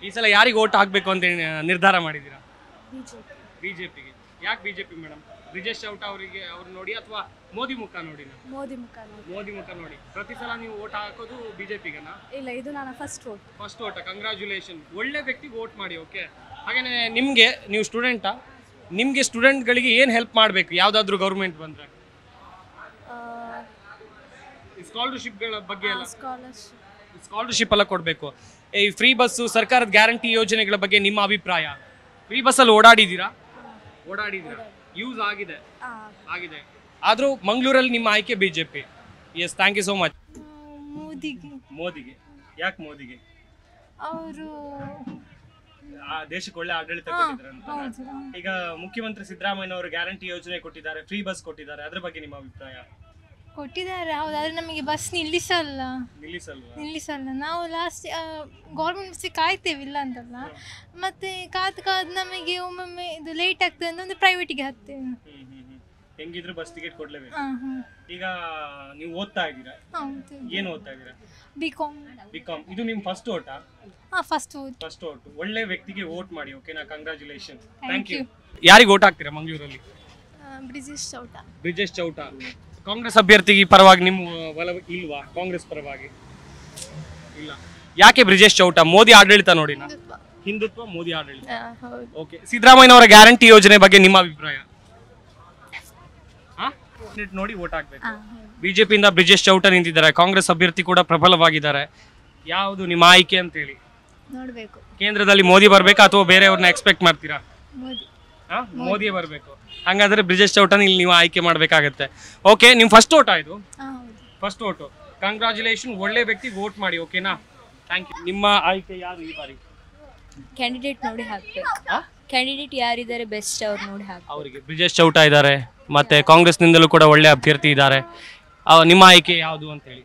ಈ ಸಲ ಯಾರಿಗೆ ಓಟ್ ಹಾಕಬೇಕು ಅಂತ ಹೇಳಿ ನಿರ್ಧಾರ ಮಾಡಿದ್ದೀರಾ ಬಿ ಜೆ ಪಿ ಬಿಜೆಪಿಗೆ ಯಾಕೆ ಬಿಜೆಪಿ ಮೇಡಮ್ ಬ್ರಿಜೇಶ್ ಚೌಟ ಅವರಿಗೆ ಅವ್ರು ನೋಡಿ ಅಥವಾ ಮೋದಿ ಮುಖ ನೋಡಿ ಮೋದಿ ಮುಖ ನೋಡಿ ಮೋದಿ ಮುಖ ನೋಡಿ ಪ್ರತಿ ಸಲ ನೀವು ಓಟ್ ಹಾಕೋದು ಬಿಜೆಪಿಗೆನಾ ಇಲ್ಲ ಇದು ನನ್ನ ಫಸ್ಟ್ ವೋಟ್ ಫಸ್ಟ್ ಓಟ ಕಂಗ್ರ್ಯಾಚುಲೇಷನ್ ಒಳ್ಳೆ ವ್ಯಕ್ತಿಗೆ ವೋಟ್ ಮಾಡಿ ಓಕೆ ಹಾಗೇನೆ ನಿಮಗೆ ನೀವು ಸ್ಟೂಡೆಂಟಾ ನಿಮಗೆ ಸ್ಟೂಡೆಂಟ್ಗಳಿಗೆ ಏನು ಹೆಲ್ಪ್ ಮಾಡಬೇಕು ಯಾವುದಾದ್ರೂ ಗೌರ್ಮೆಂಟ್ ಬಂದರೆ ಸ್ಕಾಲರ್ಶಿಪ್ಗಳ ಬಗ್ಗೆ ಎಲ್ಲ ಸ್ಕಾಲರ್ಶಿಪ್ ಸ್ಕಾಲರ್ಶಿಪ್ ಎಲ್ಲ ಕೊಡಬೇಕು ಈ ಫ್ರೀ ಬಸ್ಸು ಸರ್ಕಾರದ ಗ್ಯಾರಂಟಿ ಯೋಜನೆಗಳ ಬಗ್ಗೆ ನಿಮ್ಮ ಅಭಿಪ್ರಾಯ ಫ್ರೀ ಬಸ್ಸಲ್ಲಿ ಓಡಾಡಿದ್ದೀರಾ ಓಡಾಡಿದ್ದೀರಾ ಯೂಸ್ ಆಗಿದೆ ಆಗಿದೆ ಆದರೂ ಮಂಗಳೂರಲ್ಲಿ ನಿಮ್ಮ ಆಯ್ಕೆ B J P yes thank you so much ಮೋದಿಗೆ ಮೋದಿಗೆ ಯಾಕೆ ಮೋದಿಗೆ ಅವರು ಆ ದೇಶಕ್ಕೆ ಒಳ್ಳೆ ಆಡಳಿತ ಕೊಟ್ಟಿದ್ದಾರೆ ಅಂತ ಈಗ ಮುಖ್ಯಮಂತ್ರಿ ಸಿದ್ದರಾಮಯ್ಯ ಅವರು ಗ್ಯಾರಂಟಿ ಯೋಜನೆ ಕೊಟ್ಟಿದ್ದಾರೆ ಫ್ರೀ ಬಸ್ ಕೊಟ್ಟಿದ್ದಾರೆ ಅದ್ರ ಬಗ್ಗೆ ನಿಮ್ಮ ಅಭಿಪ್ರಾಯ ಕೊಟ್ಟಿದ್ದಾರೆ ಹೌದು ಆದರೆ ನಮಗೆ ಬಸ್ ನಿಲ್ಲಿಸಲ್ಲ ನಿಲ್ಲಿಸಲ್ವಾ ನಿಲ್ಲಿಸಲ್ಲ ನಾವು ಲಾಸ್ಟ್ ಗೌರ್ಮೆಂಟ್ ಬಸ್ಸಿಗೆ ಕಾಯ್ತೇವೆ ಇಲ್ಲ ಅಂತಲ್ಲ ಮತ್ತೆ ಕಾದು ಕಾದು ನಮಗೆ ಒಮ್ಮೊಮ್ಮೆ ಇದು ಲೇಟ್ ಆಗ್ತದೆ ಅಂತ ಒಂದು ಪ್ರೈವೇಟಿಗೆ ಹತ್ತೇವೆ ಹ್ಮ್ ಹ್ಮ್ ಹ್ಮ್ ಹೆಂಗಿದ್ರು ಬಸ್ ಟಿಕೆಟ್ ಕೊಡ್ಲೇಬೇಕು ಹಾಂ ಹಾಂ ಈಗ ನೀವು ಓದ್ತಾ ಇದ್ದೀರಾ ಹೌದು ಏನು ಓದ್ತಾ ಇದ್ದೀರಾ ಬಿ ಕಾಮ್ ಬಿ ಕಾಮ್ ಇದು ನಿಮ್ಮ ಫಸ್ಟ್ ಓಟಾ ಹಾಂ ಫಸ್ಟ್ ಓದ್ ಫಸ್ಟ್ ಓಟ್ ಒಳ್ಳೆ ವ್ಯಕ್ತಿಗೆ ವೋಟ್ ಮಾಡಿ ಓಕೆನಾ ಕಂಗ್ರಾಚುಲೇಷನ್ Thank you. ಯಾರಿಗೆ ಓಟ್ ಹಾಕ್ತೀರಾ ಮಂಗಳೂರಲ್ಲಿ ಬ್ರಿಜೇಶ್ ಚೌಟ ಬ್ರಿಜೇಶ್ ಚೌಟ ಕಾಂಗ್ರೆಸ್ ಅಭ್ಯರ್ಥಿಗೆ ಪರವಾಗಿ ನಿಮ್ಮ ಒಲವು ಇಲ್ವಾ ಕಾಂಗ್ರೆಸ್ ಪರವಾಗಿ ಇಲ್ಲ ಯಾಕೆ ಬ್ರಿಜೇಶ್ ಚೌಟ ಮೋದಿ ಆಡಳಿತ ನೋಡಿ ಹಿಂದುತ್ವ ಮೋದಿ ಆಡಳಿತ ಹೌದು ಓಕೆ ಸಿದ್ದರಾಮಯ್ಯ ಅವರ ಗ್ಯಾರಂಟಿ ಯೋಜನೆ ಬಗ್ಗೆ ನಿಮ್ಮ ಅಭಿಪ್ರಾಯ ಹಾ? ನೋಡಿ ವೋಟ್ ಹಾಕ್ಬೇಕು ಬಿಜೆಪಿಯಿಂದ ಬ್ರಿಜೇಶ್ ಚೌಟ ನಿಂತಿದ್ದಾರೆ ಕಾಂಗ್ರೆಸ್ ಅಭ್ಯರ್ಥಿ ಕೂಡ ಪ್ರಬಲವಾಗಿದ್ದಾರೆ ಯಾವುದು ನಿಮ್ಮ ಆಯ್ಕೆ ಅಂತ ಹೇಳಿ ನೋಡಬೇಕು ಕೇಂದ್ರದಲ್ಲಿ ಮೋದಿ ಬರ್ಬೇಕಾ ಅಥವಾ ಬೇರೆಯವ್ರನ್ನ ಎಕ್ಸ್ಪೆಕ್ಟ್ ಮಾಡ್ತೀರಾ ಮೋದಿ ಹಾ? ಮೋದಿಯೇ ಬರಬೇಕು ಹಂಗಾದ್ರೆ ಬ್ರಿಜೇಶ್ ಚೌಟನ್ ಇಲ್ಲಿ ನೀವು ಆಯ್ಕೆ ಮಾಡಬೇಕಾಗತ್ತೆ ಓಕೆ ನಿಮ್ಮ ಫಸ್ಟ್ ಓಟ್ ಆಯ್ತು ಹಾಂ ಹೌದು ಫಸ್ಟ್ ಓಟು ಕಂಗ್ರಾಚುಲೇಷನ್ ಒಳ್ಳೆ ವ್ಯಕ್ತಿಗೆ ವೋಟ್ ಮಾಡಿ ಓಕೆನಾ ಥ್ಯಾಂಕ್ ಯು ನಿಮ್ಮ ಆಯ್ಕೆ ಯಾರು ಈ ಬಾರಿ ಕ್ಯಾಂಡಿಡೇಟ್ ನೋಡಿ ಹಾಕ್ಬೇಕು ಕ್ಯಾಂಡಿಡೇಟ್ ಯಾರಿದ್ದಾರೆ ಬೆಸ್ಟ್ ಅವ್ರು ನೋಡಿ ಹಾಕ್ಬೇಕು ಅವರಿಗೆ ಬ್ರಿಜೇಶ್ ಚೌಟ ಇದ್ದಾರೆ ಮತ್ತೆ ಕಾಂಗ್ರೆಸ್ನಿಂದಲೂ ಕೂಡ ಒಳ್ಳೆ ಅಭ್ಯರ್ಥಿ ಇದ್ದಾರೆ ಅವ- ನಿಮ್ಮ ಆಯ್ಕೆ ಯಾವುದು ಅಂತ ಹೇಳಿ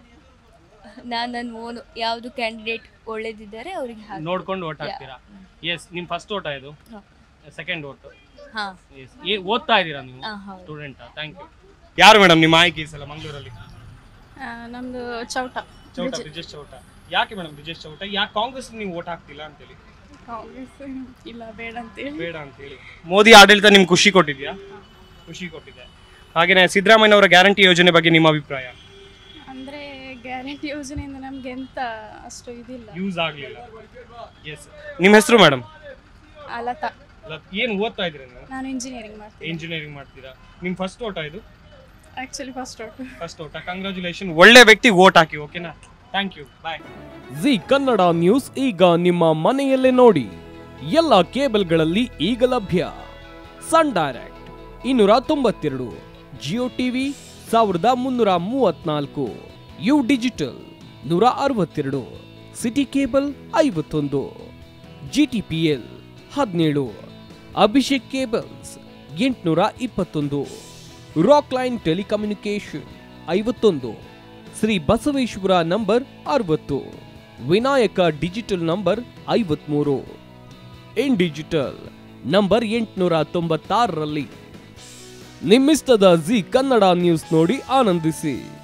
ನಾನು ನನ್ನ ಓನು ಯಾವುದು ಕ್ಯಾಂಡಿಡೇಟ್ ಒಳ್ಳೇದಿದ್ದಾರೆ ಅವ್ರಿಗೆ ಹಾಕಿ ನೋಡ್ಕೊಂಡು ಓಟ್ ಹಾಕ್ತೀರಾ ಎಸ್ ನಿಮ್ಮ ಫಸ್ಟ್ ಓಟ ಇದು ಸೆಕೆಂಡ್ ಓಟ್ ಹಾಂ ಎಸ್ ಓದ್ತಾ ಇದ್ದೀರಾ ನೀವು ಹಾಂ ಹೌದು ಸ್ಟೂಡೆಂಟಾ ಥ್ಯಾಂಕ್ ಯು ಯಾರು ಮೇಡಮ್ ನಿಮ್ಮ ಆಯ್ಕೆ ಈ ಸಲ ಮಂಗಳೂರಲ್ಲಿ ನಮ್ಮದು ಚೌಟ ಚೌಟ ಬ್ರಿಜೇಶ್ ಚೌಟ ಯಾಕೆ ಮೇಡಮ್ ಬ್ರಿಜೇಶ್ ಚೌಟ ಯಾಕೆ ಕಾಂಗ್ರೆಸ್ ನೀವು ಓಟ್ ಹಾಕ್ತಿಲ್ಲ ಅಂತೇಳಿ ಕಾಂಗ್ರೆಸ್ ಇಲ್ಲ ಬೇಡ ಅಂತೇಳಿ ಬೇಡ ಅಂತೇಳಿ ಮೋದಿ ಆಡಳಿತ ನಿಮ್ಗೆ ಖುಷಿ ಕೊಟ್ಟಿದ್ಯಾ ಖುಷಿ ಕೊಟ್ಟಿದೆ ಹಾಗೇನೆ ಸಿದ್ದರಾಮಯ್ಯ ಅವರ ಗ್ಯಾರಂಟಿ ಯೋಜನೆ ಬಗ್ಗೆ ನಿಮ್ಮ ಅಭಿಪ್ರಾಯ ಅಂದರೆ ಗ್ಯಾರಂಟಿ ಯೋಜನೆಯಿಂದ ನಮ್ಗೆ ಎಂತ ಅಷ್ಟು ಇದಿಲ್ಲ ಯೂಸ್ ಆಗಲಿಲ್ಲ ಎಸ್ ನಿಮ್ಮ ಹೆಸರು ಮೇಡಮ್ ಲತಾ ಏನು ಓದ್ತಾ ಇದ್ದೀರಾ ನೀವು ನಾನು ಇಂಜಿನಿಯರಿಂಗ್ ಮಾಡ್ತೀನಿ ಇಂಜಿನಿಯರಿಂಗ್ ಮಾಡ್ತೀರಾ ನಿಮ್ಮ ಫಸ್ಟ್ ಓಟ ಇದು ಆ್ಯಕ್ಚುಲಿ ಫಸ್ಟ್ ಔಟ್ ಫಸ್ಟ್ ಓಟ ಕಂಗ್ರ್ಯಾಚುಲೇಷನ್ ಒಳ್ಳೆ ವ್ಯಕ್ತಿ ಓಟ್ ಹಾಕಿ ಓಕೆನಾ thank you bye Zee Kannada news ಈಗ ನಿಮ್ಮ ಮನೆಯಲ್ಲೇ ನೋಡಿ ಎಲ್ಲ ಕೇಬಲ್ಗಳಲ್ಲಿ ಈಗ ಲಭ್ಯ ಸನ್ ಡೈರೆಕ್ಟ್ ಇನ್ನೂರ ತೊಂಬತ್ತೆರಡು ಜಿಯೋ ಟಿವಿ ಸಾವಿರದ ಮುನ್ನೂರ ಮೂವತ್ನಾಲ್ಕು ಯು ಡಿಜಿಟಲ್ ನೂರ ಅರವತ್ತೆರಡು ಸಿಟಿ ಕೇಬಲ್ ಐವತ್ತೊಂದು ಜಿ ಟಿ ಪಿ ಎಲ್ ಹದಿನೇಳು ಅಭಿಷೇಕ್ ಕೇಬಲ್ಸ್ ಎಂಟುನೂರ ಇಪ್ಪತ್ತೊಂದು ರಾಕ್ ಲೈನ್ ಟೆಲಿಕಮ್ಯುನಿಕೇಶನ್ ಐವತ್ತೊಂದು ಶ್ರೀ ಬಸವೇಶ್ವರ ನಂಬರ್ ಅರವತ್ತು ವಿನಾಯಕ ಡಿಜಿಟಲ್ ನಂಬರ್ ಐವತ್ಮೂರು ಇನ್ ಡಿಜಿಟಲ್ ನಂಬರ್ ಎಂಟುನೂರ ತೊಂಬತ್ತಾರರಲ್ಲಿ ನಿಮ್ಮಿಸ್ತದ ಜಿ ಕನ್ನಡ ನ್ಯೂಸ್ ನೋಡಿ ಆನಂದಿಸಿ